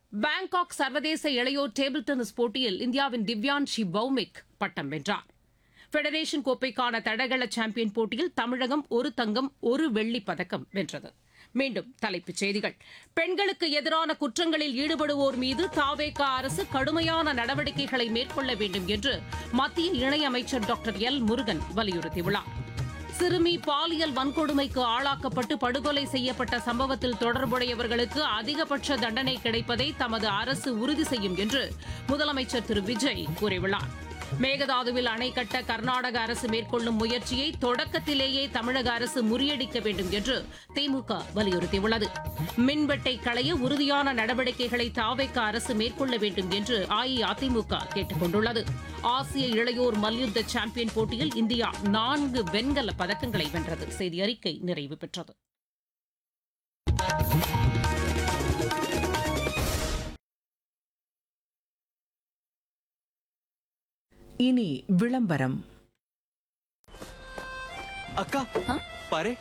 Bangkok சர்வதேச இளையோர் table tennis போட்டியில் இந்தியாவின் திவ்யான்ஷி பௌமிக் பட்டம் வென்றார் ஃபெடரேஷன் கோப்பைக்கான தடகள சாம்பியன் போட்டியில் தமிழகம் ஒரு தங்கம் ஒரு வெள்ளிப் பதக்கம் வென்றது மீண்டும் தலைப்புச் செய்திகள் பெண்களுக்கு எதிரான குற்றங்களில் ஈடுபடுவோர் மீது தாவேகா அரசு கடுமையான நடவடிக்கைகளை மேற்கொள்ள வேண்டும் என்று மத்திய இணையமைச்சர் டாக்டர் எல் முருகன் வலியுறுத்தியுள்ளார் சிறுமி பாலியல் வன்கொடுமைக்கு ஆளாக்கப்பட்டு படுகொலை செய்யப்பட்ட சம்பவத்தில் தொடர்புடையவர்களுக்கு அதிகபட்ச தண்டனை கிடைப்பதை தமது அரசு உறுதி செய்யும் என்று முதலமைச்சர் திரு விஜய் கூறியுள்ளார் மேகதாதுவில் அணை கட்ட கர்நாடக அரசு மேற்கொள்ளும் முயற்சியை தொடக்கத்திலேயே தமிழக அரசு முறியடிக்க வேண்டும் என்று திமுக வலியுறுத்தியுள்ளது மின்வெட்டை களைய உறுதியான நடவடிக்கைகளை தாவேக்க அரசு மேற்கொள்ள வேண்டும் என்று அஇஅதிமுக கேட்டுக் கொண்டுள்ளது ஆசிய இளையோர் மல்யுத்த சாம்பியன் போட்டியில் இந்தியா நான்கு வெண்கல பதக்கங்களை வென்றது செய்தி அறிக்கை நிறைவு பெற்றது இனி விளம்பரம் அக்கா பாரு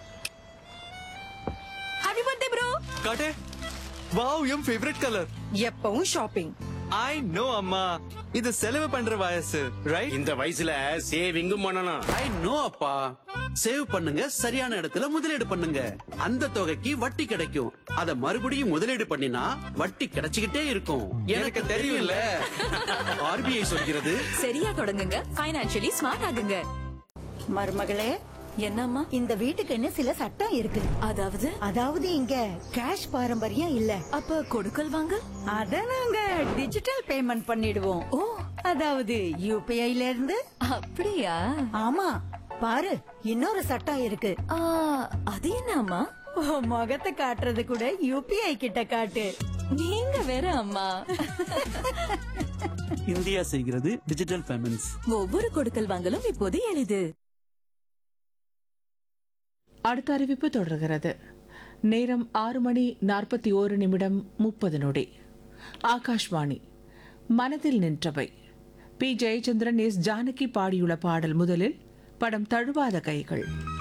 ஹாப்பி பர்த்டே ப்ரோ காட்டு வாவ் என் ஃபேவரட் கலர் எப்பவும் ஷாப்பிங் ஐ நோ அம்மா இது செலவு பண்ற வயசு ரைட் இந்த வயசுல சேவிங்கும் பண்ணணும் ஐ நோ அப்பா சேவ் பண்ணுங்க சரியான இடத்துல முதலீடு பண்ணுங்க அந்த தொகைக்கு வட்டி கிடைக்கும் அத மறுபடியும் முதலீடு பண்ணினா வட்டி கிடைச்சுக்கிட்டே இருக்கும் எனக்கு தெரியும்ல. ஆர்பிஐ சொல்கிறது சரியா தொடங்குங்க ஃபைனான்சியலி ஸ்மார்ட் ஆகுங்க மருமகளே என்னம்மா இந்த வீட்டுக்குன்னு சில சட்டம் இருக்கு அதாவது அதாவது இங்க கேஷ் பாரம்பரியம் இல்ல அப்ப கொடுக்கல் வாங்க அத நாங்க டிஜிட்டல் பேமெண்ட் பண்ணிடுவோம் ஓ அதாவது யூபிஐல இருந்து அப்படியா ஆமா பாரு இன்னொரு சட்டம் இருக்கு ஆ, அது என்னம்மா உன் முகத்தை காட்டுறது கூட யூபிஐ கிட்ட காட்டு நீங்க வேற அம்மா இந்தியா செய்கிறது டிஜிட்டல் பேமெண்ட்ஸ் ஒவ்வொரு கொடுக்கல் வாங்கலும் இப்போது எளிது அடுத்த அறிவிப்பு தொடர்கிறது நேரம் ஆறு மணி நாற்பத்தி ஓரு நிமிடம் முப்பது நொடி ஆகாஷ்வாணி மனதில் நின்றவை பி ஜெயச்சந்திரன் எஸ் ஜானகி பாடியுள்ள பாடல் முதலில் படம் தழுவாத கைகள்